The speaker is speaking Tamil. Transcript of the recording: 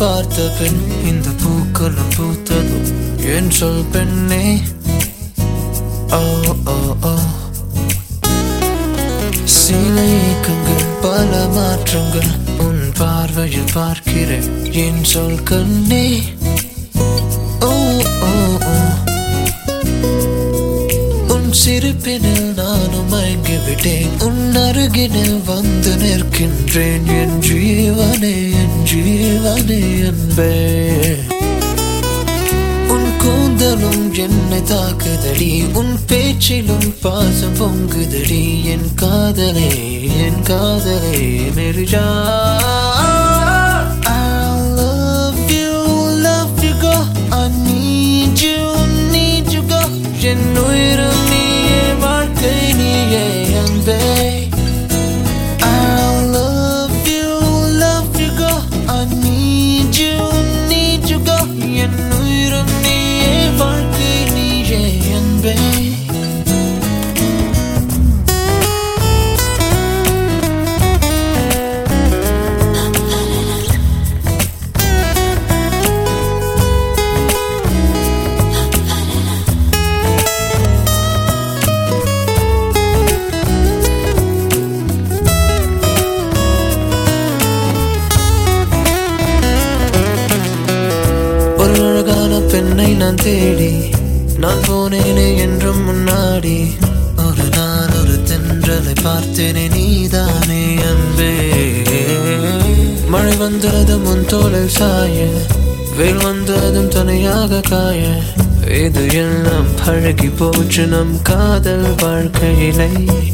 பார்த்த பெண் இந்த பூக்களும் பூத்தது என் சொல் பெண்ணே ஓ ஓ ஓ சில ஏக்கங்கள் பல மாற்றங்கள் உன் பார்வையில் பார்க்கிறேன் என் சொல் கண்ணே ஓ ஓ ஓ உன் சிரிப்பினில் நானும் மயங்கி விட்டேன் உன் அருகினில் வந்து நிற்கின்றேன் என் ஜீவனே என் ஜீவனே என்பே உன் கூந்தலும் என்னை தாக்குதடி உன் பேச்சிலும் பாசம் பொங்குதடி என் காதலே என் காதலே மெரிஜா I love you, love you, go. I need you, need you, go. என் உயிரும் நீயே வாழ்க்கை நீயே அன்பே I love you, love you, go. I need you, need you, go. என் உயிரும் நீயே வாழ்க்கை நீயே அன்பே ஒரு அழகான பெண்ணை நான் தேடி நான் போனேனே என்றும் முன்னாடி ஒரு நாள் ஒரு தென்றலை பார்த்தேனே நீதானே அன்பே மழை வந்ததும் உன் தோளில் சாய வெயில் வந்ததும் துணையாக காய இது எல்லாம் பழகி போச்சு நம் காதல் வாழ்க்கையிலே